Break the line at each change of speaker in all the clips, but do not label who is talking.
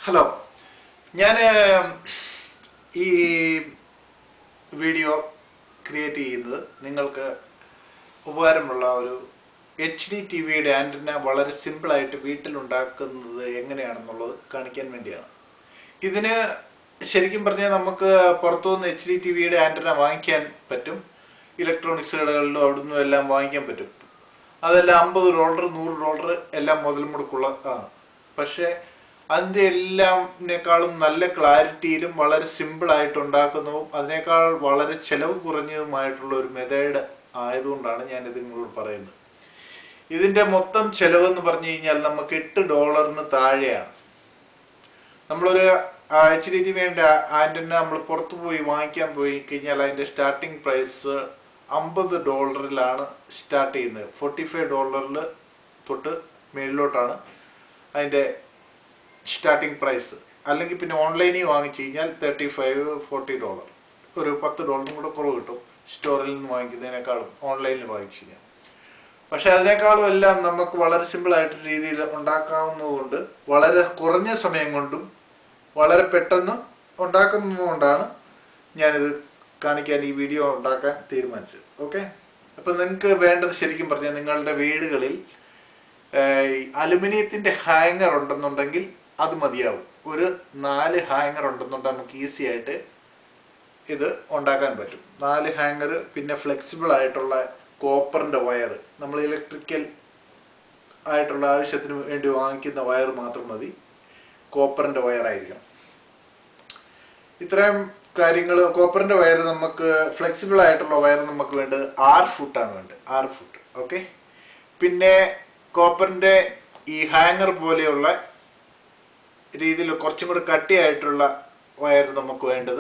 hello ഞാൻ ഈ video create ചെയ്യുന്നത് നിങ്ങൾക്ക് ഉപകാരമുള്ള ഒരു എച്ച് ഡി ടി വിയുടെ ആൻറ്റന വളരെ സിമ്പിളായിട്ട് വീട്ടിലുണ്ടാക്കുന്നത് എങ്ങനെയാണെന്നുള്ളത് കാണിക്കാൻ വേണ്ടിയാണ് ഇതിന് ശരിക്കും പറഞ്ഞാൽ നമുക്ക് പുറത്തുനിന്ന് എച്ച് ഡി ടി വിയുടെ ആൻറ്റന വാങ്ങിക്കാൻ പറ്റും ഇലക്ട്രോണിക്സ് കടകളിലും അവിടുന്ന് എല്ലാം വാങ്ങിക്കാൻ പറ്റും അതെല്ലാം അമ്പത് ഡോളർ നൂറ് ഡോളർ എല്ലാം മുതൽ മുടക്കുള്ള ആണ് പക്ഷേ അതിൻ്റെ എല്ലാത്തിനേക്കാളും നല്ല ക്ലാരിറ്റിയിലും വളരെ സിമ്പിൾ ആയിട്ട് ഉണ്ടാക്കുന്നതും അതിനേക്കാൾ വളരെ ചെലവ് കുറഞ്ഞതുമായിട്ടുള്ള ഒരു മെത്തേഡ് ആയതുകൊണ്ടാണ് ഞാൻ ഇത് നിങ്ങളോട് പറയുന്നത് ഇതിന്റെ മൊത്തം ചെലവ് എന്ന് പറഞ്ഞു കഴിഞ്ഞാൽ നമുക്ക് എട്ട് ഡോളറിന് താഴെയാണ് നമ്മളൊരു എച്ച് ഡി ടി വേണ്ട ആൻറ്റന നമ്മൾ പുറത്തു പോയി വാങ്ങിക്കാൻ പോയി കഴിഞ്ഞാൽ അതിന്റെ സ്റ്റാർട്ടിംഗ് പ്രൈസ് അമ്പത് ഡോളറിലാണ് സ്റ്റാർട്ട് ചെയ്യുന്നത് ഫോർട്ടി ഫൈവ് ഡോളറിൽ തൊട്ട് മേളിലോട്ടാണ് അതിന്റെ സ്റ്റാർട്ടിംഗ് പ്രൈസ് അല്ലെങ്കിൽ പിന്നെ ഓൺലൈനിൽ വാങ്ങിച്ചു കഴിഞ്ഞാൽ തേർട്ടി ഫൈവ് ഫോർട്ടി ഡോളർ ഒരു പത്ത് ഡോളറും കൂടെ കുറവ് കിട്ടും സ്റ്റോറിൽ നിന്ന് വാങ്ങിക്കുന്നതിനേക്കാളും ഓൺലൈനിൽ വാങ്ങിച്ചു കഴിഞ്ഞാൽ പക്ഷെ അതിനേക്കാളും എല്ലാം നമുക്ക് വളരെ സിമ്പിൾ ആയിട്ട് രീതിയിൽ ഉണ്ടാക്കാവുന്നതുകൊണ്ട് വളരെ കുറഞ്ഞ സമയം കൊണ്ടും വളരെ പെട്ടെന്ന് ഉണ്ടാക്കുന്നതുകൊണ്ടാണ് ഞാനിത് കാണിക്കാൻ ഈ വീഡിയോ ഉണ്ടാക്കാൻ തീരുമാനിച്ചത് ഓക്കെ അപ്പം നിങ്ങൾക്ക് വേണ്ടത് ശരിക്കും പറഞ്ഞാൽ നിങ്ങളുടെ വീടുകളിൽ അലുമിനിയത്തിന്റെ ഹാങ്ങർ ഉണ്ടെന്നുണ്ടെങ്കിൽ അത് മതിയാവും ഒരു നാല് ഹാങ്ങർ ഉണ്ടെന്നുണ്ടെങ്കിൽ നമുക്ക് ഈസി ആയിട്ട് ഇത് ഉണ്ടാക്കാൻ പറ്റും നാല് ഹാങ്ങർ പിന്നെ ഫ്ലെക്സിബിൾ ആയിട്ടുള്ള കോപ്പറിന്റെ വയർ നമ്മൾ ഇലക്ട്രിക്കൽ ആയിട്ടുള്ള ആവശ്യത്തിന് വേണ്ടി വാങ്ങിക്കുന്ന വയർ മാത്രം മതി കോപ്പറിന്റെ വയറായിരിക്കണം ഇത്രയും കാര്യങ്ങൾ കോപ്പറിന്റെ വയർ നമുക്ക് ഫ്ലെക്സിബിൾ ആയിട്ടുള്ള വയർ നമുക്ക് വേണ്ടത് ആറ് ഫുട്ടാണ് വേണ്ടത് ആറ് ഫുട്ട് ഓക്കെ പിന്നെ കോപ്പറിന്റെ ഈ ഹാങ്ങർ പോലെയുള്ള രീതിയിൽ കുറച്ചും കൂടി കട്ടിയായിട്ടുള്ള വയർ നമുക്ക് വേണ്ടത്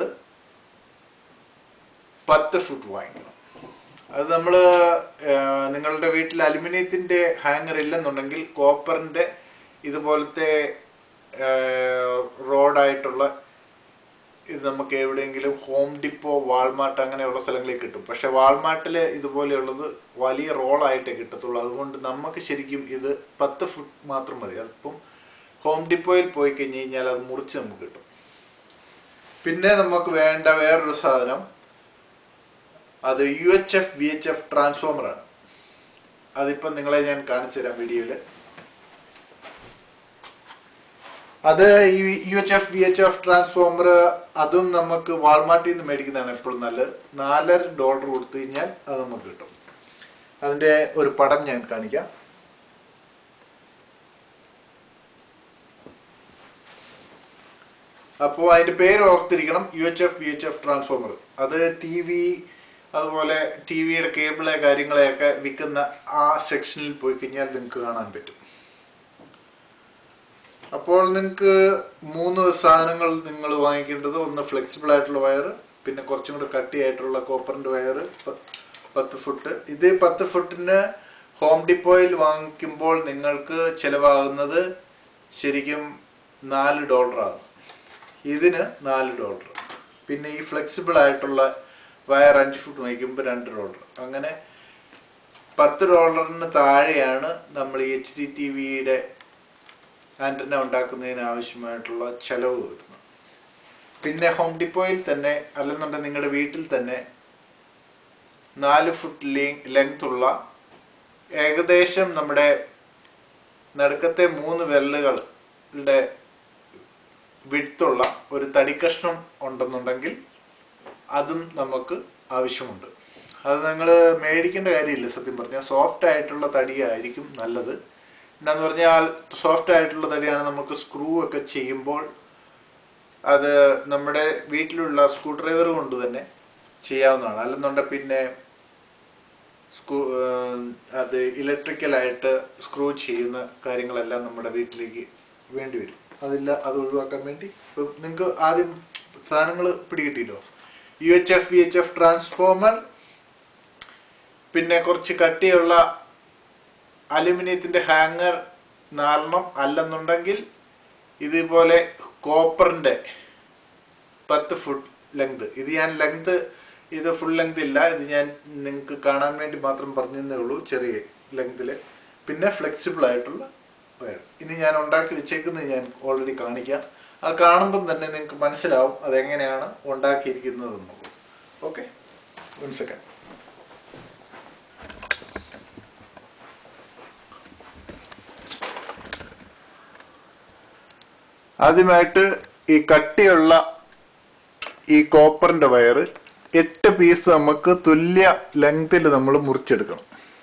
പത്ത് ഫുട്ട് വാങ്ങിക്കണം അത് നമ്മൾ നിങ്ങളുടെ വീട്ടിൽ അലുമിനിയത്തിന്റെ ഹാങ്ങർ ഇല്ലെന്നുണ്ടെങ്കിൽ കോപ്പറിന്റെ ഇതുപോലത്തെ റോഡായിട്ടുള്ള ഇത് നമുക്ക് എവിടെയെങ്കിലും ഹോം ഡിപ്പോ വാൾമാർട്ട് അങ്ങനെയുള്ള സ്ഥലങ്ങളിൽ കിട്ടും പക്ഷെ വാൾമാർട്ടിൽ ഇതുപോലെയുള്ളത് വലിയ റോളായിട്ടേ കിട്ടത്തുള്ളൂ അതുകൊണ്ട് നമുക്ക് ശരിക്കും ഇത് പത്ത് ഫുട്ട് മാത്രം മതി അതിപ്പം ഹോം ഡിപ്പോയിൽ പോയി കഴിഞ്ഞ് കഴിഞ്ഞാൽ അത് മുറിച്ച് നമുക്ക് കിട്ടും പിന്നെ നമുക്ക് വേണ്ട വേറൊരു സാധനം അത് U H F V H F ട്രാൻസ്ഫോമറാണ് അതിപ്പം നിങ്ങളെ ഞാൻ കാണിച്ചു തരാം വീഡിയോയില് അത് ഈ U H F V H F transformer അതും നമുക്ക് വാൾമാർട്ടിൽ നിന്ന് മേടിക്കുന്നതാണ് എപ്പോഴും നല്ലത് നാലര ഡോളർ കൊടുത്തു കഴിഞ്ഞാൽ അത് നമുക്ക് കിട്ടും അതിന്റെ ഒരു പടം ഞാൻ കാണിക്കാം അപ്പോൾ അതിന്റെ പേര് ഓർത്തിരിക്കണം U H F V H F transformer അത് ടി വി അതുപോലെ ടി വിയുടെ കേബിളെ കാര്യങ്ങളെയൊക്കെ വിൽക്കുന്ന ആ സെക്ഷനിൽ പോയി കഴിഞ്ഞാൽ നിങ്ങൾക്ക് കാണാൻ പറ്റും അപ്പോൾ നിങ്ങൾക്ക് മൂന്ന് സാധനങ്ങൾ നിങ്ങൾ വാങ്ങിക്കേണ്ടത് ഒന്ന് ഫ്ലെക്സിബിൾ ആയിട്ടുള്ള വയർ പിന്നെ കുറച്ചും കൂടെ കട്ടിയായിട്ടുള്ള കോപ്പറിന്റെ വയർ പത്ത് ഫുട്ട് ഇത് പത്ത് ഫുട്ടിന് ഹോം ഡിപ്പോയിൽ വാങ്ങിക്കുമ്പോൾ നിങ്ങൾക്ക് ചിലവാകുന്നത് ശരിക്കും നാല് ഡോളർ ആകും ഇതിന് നാല് ഡോളർ പിന്നെ ഈ ഫ്ലെക്സിബിൾ ആയിട്ടുള്ള വയർ അഞ്ച് ഫുട്ട് വാങ്ങിക്കുമ്പോൾ രണ്ട് ഡോളർ അങ്ങനെ പത്ത് ഡോളറിന് താഴെയാണ് നമ്മൾ ഈ എച്ച് ഡി ടി വിയുടെ ആൻറ്റന ഉണ്ടാക്കുന്നതിന് ആവശ്യമായിട്ടുള്ള ചെലവ് വരുന്നത് പിന്നെ ഹോം ഡിപ്പോയിൽ തന്നെ അല്ലെന്നുണ്ടെങ്കിൽ നിങ്ങളുടെ വീട്ടിൽ തന്നെ നാല് ഫുട്ട് ലെങ്ത് ഉള്ള ഏകദേശം നമ്മുടെ നടുക്കത്തെ മൂന്ന് വിരലുകളുടെ വിടുത്തുള്ള ഒരു തടിക്കഷ്ണം ഉണ്ടെന്നുണ്ടെങ്കിൽ അതും നമുക്ക് ആവശ്യമുണ്ട് അത് നിങ്ങൾ മേടിക്കേണ്ട കാര്യമില്ല സത്യം പറഞ്ഞാൽ സോഫ്റ്റ് ആയിട്ടുള്ള തടിയായിരിക്കും നല്ലത് എന്താന്ന് പറഞ്ഞാൽ സോഫ്റ്റ് ആയിട്ടുള്ള തടിയാണ് നമുക്ക് സ്ക്രൂ ഒക്കെ ചെയ്യുമ്പോൾ അത് നമ്മുടെ വീട്ടിലുള്ള സ്ക്രൂ ഡ്രൈവർ കൊണ്ട് തന്നെ ചെയ്യാവുന്നതാണ് അല്ലെന്നുണ്ടെങ്കിൽ പിന്നെ സ്ക്രൂ അത് ഇലക്ട്രിക്കലായിട്ട് സ്ക്രൂ ചെയ്യുന്ന കാര്യങ്ങളെല്ലാം നമ്മുടെ വീട്ടിലേക്ക് വേണ്ടി വരും അതില്ല അത് ഒഴിവാക്കാൻ വേണ്ടി ഇപ്പം നിങ്ങൾക്ക് ആദ്യം സാധനങ്ങൾ പിടികിട്ടിയല്ലോ U H F V H F transformer പിന്നെ കുറച്ച് കട്ടിയുള്ള അലുമിനിയത്തിന്റെ ഹാങ്ങർ നാലെണ്ണം അല്ലെന്നുണ്ടെങ്കിൽ ഇതുപോലെ കോപ്പറിന്റെ പത്ത് ഫുട്ട് ലെങ്ത് ഇത് ഞാൻ ലെങ്ത് ഇത് ഫുൾ ലെങ്ത് ഇല്ല ഇത് ഞാൻ നിങ്ങൾക്ക് കാണാൻ വേണ്ടി മാത്രം പറഞ്ഞതേ ഉള്ളൂ ചെറിയ ലെങ്തിൽ പിന്നെ ഫ്ലെക്സിബിൾ ആയിട്ടുള്ള വയർ ഇനി ഞാൻ ഉണ്ടാക്കി വെച്ചേക്കുന്നത് ഞാൻ ഓൾറെഡി കാണിക്കാം അത് കാണുമ്പം തന്നെ നിങ്ങൾക്ക് മനസ്സിലാവും അതെങ്ങനെയാണ് ഉണ്ടാക്കിയിരിക്കുന്നത് എന്നുള്ളത് ഓക്കെ വൺ സെക്കൻഡ് ആദ്യമായിട്ട് ഈ കട്ടിയുള്ള ഈ കോപ്പറിന്റെ വയറ് എട്ട് പീസ് നമുക്ക് തുല്യ ലെങ്തിൽ നമ്മൾ മുറിച്ചെടുക്കണം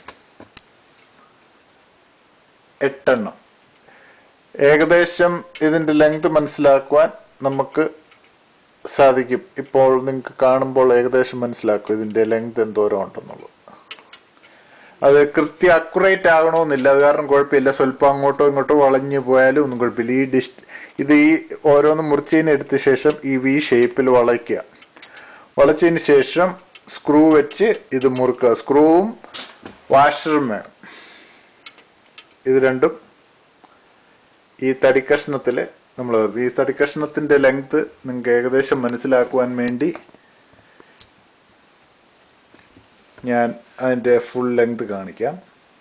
എട്ടെണ്ണം ഏകദേശം ഇതിന്റെ ലെങ്ത് മനസ്സിലാക്കുവാൻ നമുക്ക് സാധിക്കും ഇപ്പോൾ നിങ്ങൾക്ക് കാണുമ്പോൾ ഏകദേശം മനസ്സിലാക്കും ഇതിന്റെ ലെങ്ത് എന്തോരം ഉണ്ടെന്നുള്ളത് അത് കൃത്യ അക്യുറേറ്റ് ആകണമെന്നില്ല അത് കാരണം കുഴപ്പമില്ല സ്വല്പം അങ്ങോട്ടോ ഇങ്ങോട്ടോ വളഞ്ഞു പോയാലും ഒന്നും കുഴപ്പമില്ല ഈ ഡിസ് ഇത് ഈ ഓരോന്ന് മുറിച്ചതിന് എടുത്ത ശേഷം ഈ വി ഷേപ്പിൽ വളയ്ക്കുക വളച്ചതിന് ശേഷം സ്ക്രൂ വെച്ച് ഇത് മുറുക്കുക സ്ക്രൂവും വാഷറും വേണം ഇത് രണ്ടും ഈ തടിക്കഷ്ണത്തിൽ നമ്മൾ ഈ തടിക്കഷ്ണത്തിന്റെ ലെങ്ത് നിങ്ങൾക്ക് ഏകദേശം മനസ്സിലാക്കുവാൻ വേണ്ടി ഞാൻ അതിന്റെ ഫുൾ ലെങ്ത് കാണിക്കാം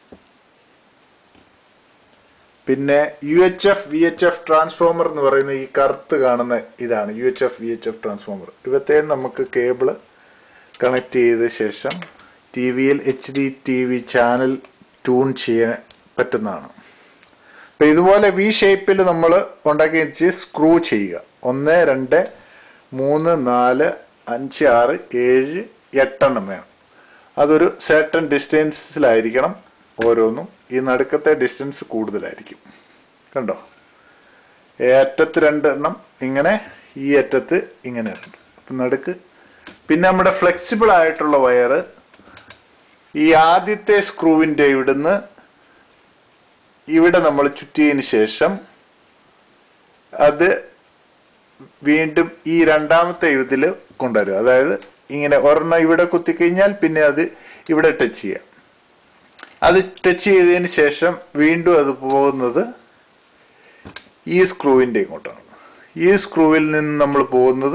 പിന്നെ U H F V H F transformer എന്ന് പറയുന്ന ഈ കറുത്ത് കാണുന്ന ഇതാണ് U H F V H F transformer ഇവത്തെ നമുക്ക് കേബിള് കണക്ട് ചെയ്ത ശേഷം ടി വിയിൽ H D T V channel tune ചെയ്യാൻ പറ്റുന്നതാണ് അപ്പൊ ഇതുപോലെ വി ഷേപ്പിൽ നമ്മൾ ഉണ്ടാക്കി വെച്ച് സ്ക്രൂ ചെയ്യുക ഒന്ന് രണ്ട് മൂന്ന് നാല് അഞ്ച് ആറ് ഏഴ് എട്ടെണ്ണം വേണം അതൊരു സർട്ടൺ ഡിസ്റ്റൻസിലായിരിക്കണം ഓരോന്നും ഈ നടുക്കത്തെ ഡിസ്റ്റൻസ് കൂടുതലായിരിക്കും കണ്ടോ ഈ അറ്റത്ത് രണ്ടെണ്ണം ഇങ്ങനെ ഈ അറ്റത്ത് ഇങ്ങനെ രണ്ട് അപ്പം നടുക്ക് പിന്നെ നമ്മുടെ ഫ്ലെക്സിബിൾ ആയിട്ടുള്ള വയറ് ഈ ആദ്യത്തെ സ്ക്രൂവിൻ്റെ ഇവിടുന്ന് ഇവിടെ നമ്മൾ ചുറ്റിയതിന് ശേഷം അത് വീണ്ടും ഈ രണ്ടാമത്തെ ഇതിൽ കൊണ്ടുവരും അതായത് ഇങ്ങനെ ഒരെണ്ണം ഇവിടെ കുത്തിക്കഴിഞ്ഞാൽ പിന്നെ അത് ഇവിടെ ടച്ച് ചെയ്യാം അത് ടച്ച് ചെയ്തതിന് ശേഷം വീണ്ടും അത് പോകുന്നത് ഈ സ്ക്രൂവിൻ്റെ ഇങ്ങോട്ടാണ് ഈ സ്ക്രൂവിൽ നിന്ന് നമ്മൾ പോകുന്നത്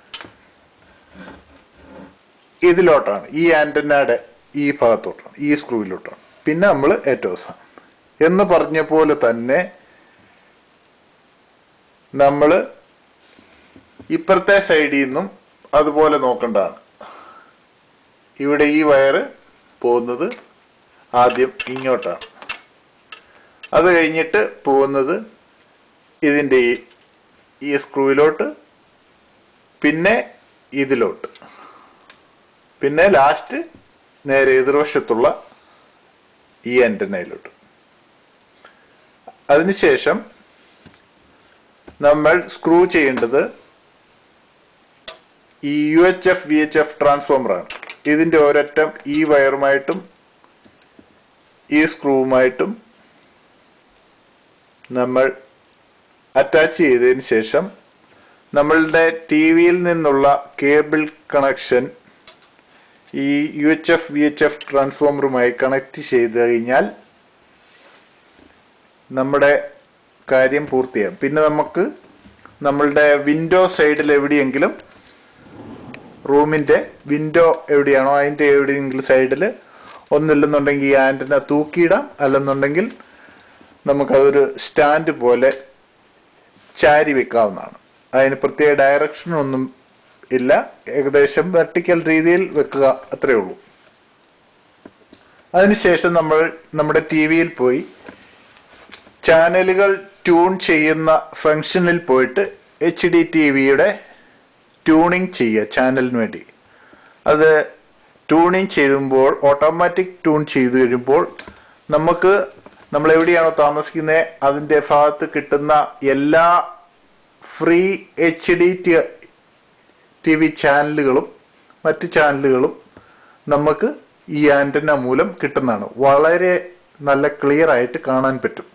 ഇതിലോട്ടാണ് ഈ ആന്റനയുടെ ഈ ഭാഗത്തോട്ടാണ് ഈ സ്ക്രൂവിലോട്ടാണ് പിന്നെ നമ്മൾ ഏറ്റവും അവസാനം എന്ന് പറഞ്ഞ പോലെ തന്നെ നമ്മൾ ഇപ്പുറത്തെ സൈഡിൽ നിന്നും അതുപോലെ നോക്കേണ്ടതാണ് ഇവിടെ ഈ വയറ് പോകുന്നത് ആദ്യം ഇങ്ങോട്ടാണ് അത് കഴിഞ്ഞിട്ട് പോകുന്നത് ഇതിൻ്റെ ഈ ഈ സ്ക്രൂവിലോട്ട് പിന്നെ ഇതിലോട്ട് പിന്നെ ലാസ്റ്റ് നേരെ എതിർവശത്തുള്ള ഈ ആന്റനയിലോട്ട് അതിനുശേഷം നമ്മൾ സ്ക്രൂ ചെയ്യേണ്ടത് ഈ U H F V H F ട്രാൻസ്ഫോമറാണ് ഇതിന്റെ ഒരറ്റം ഈ വയറുമായിട്ടും ഈ സ്ക്രൂവുമായിട്ടും നമ്മൾ അറ്റാച്ച് ചെയ്തതിന് ശേഷം നമ്മളുടെ ടി വിയിൽ നിന്നുള്ള കേബിൾ കണക്ഷൻ ഈ U H F V H F ട്രാൻസ്ഫോമറുമായി കണക്ട് ചെയ്ത് കഴിഞ്ഞാൽ നമ്മുടെ കാര്യം പൂർത്തിയാകും പിന്നെ നമുക്ക് നമ്മളുടെ വിൻഡോ സൈഡിൽ എവിടെയെങ്കിലും റൂമിന്റെ വിൻഡോ എവിടെയാണോ അതിന്റെ എവിടെയെങ്കിലും സൈഡിൽ ഒന്നില്ലെന്നുണ്ടെങ്കിൽ ഈ ആന്റിന തൂക്കിയിടാം അല്ലെന്നുണ്ടെങ്കിൽ നമുക്കതൊരു സ്റ്റാൻഡ് പോലെ ചാരി വെക്കാവുന്നതാണ് അതിന് പ്രത്യേക ഡയറക്ഷൻ ഒന്നും ഇല്ല ഏകദേശം വെർട്ടിക്കൽ രീതിയിൽ വെക്കുക അത്രയേ ഉള്ളൂ അതിനുശേഷം നമ്മൾ നമ്മുടെ ടി വിയിൽ പോയി ചാനലുകൾ ട്യൂൺ ചെയ്യുന്ന ഫംഗ്ഷനിൽ പോയിട്ട് എച്ച് ഡി ടി വിയുടെ ട്യൂണിങ് ചെയ്യുക ചാനലിന് വേണ്ടി അത് ട്യൂണിങ് ചെയ്യുമ്പോൾ ഓട്ടോമാറ്റിക് ട്യൂൺ ചെയ്ത് കഴിയുമ്പോൾ നമുക്ക് നമ്മൾ എവിടെയാണോ താമസിക്കുന്നത് അതിൻ്റെ ഭാഗത്ത് കിട്ടുന്ന എല്ലാ free H D T V ചാനലുകളും മറ്റ് ചാനലുകളും നമുക്ക് ഈ ആന്റന മൂലം കിട്ടുന്നതാണ് വളരെ നല്ല ക്ലിയർ ആയിട്ട് കാണാൻ പറ്റും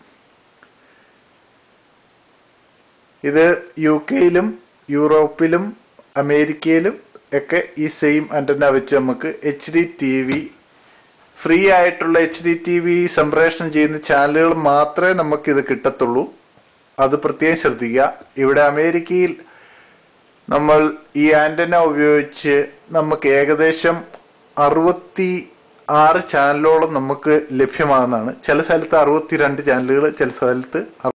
ഇത് യു കെയിലും യൂറോപ്പിലും അമേരിക്കയിലും ഒക്കെ ഈ സെയിം ആന്റന വെച്ച് നമുക്ക് H D T V free ആയിട്ടുള്ള എച്ച് ഡി ടി വി സംപ്രേഷണം ചെയ്യുന്ന ചാനലുകൾ മാത്രമേ നമുക്ക് ഇത് കിട്ടത്തുള്ളൂ അത് പ്രത്യേകം ശ്രദ്ധിക്കുക ഇവിടെ അമേരിക്കയിൽ നമ്മൾ ഈ ആന്റന ഉപയോഗിച്ച് നമുക്ക് ഏകദേശം അറുപത്തി ആറ് ചാനലോളം നമുക്ക് ലഭ്യമാകുന്നതാണ് ചില സ്ഥലത്ത് അറുപത്തി രണ്ട് ചാനലുകൾ ചില സ്ഥലത്ത്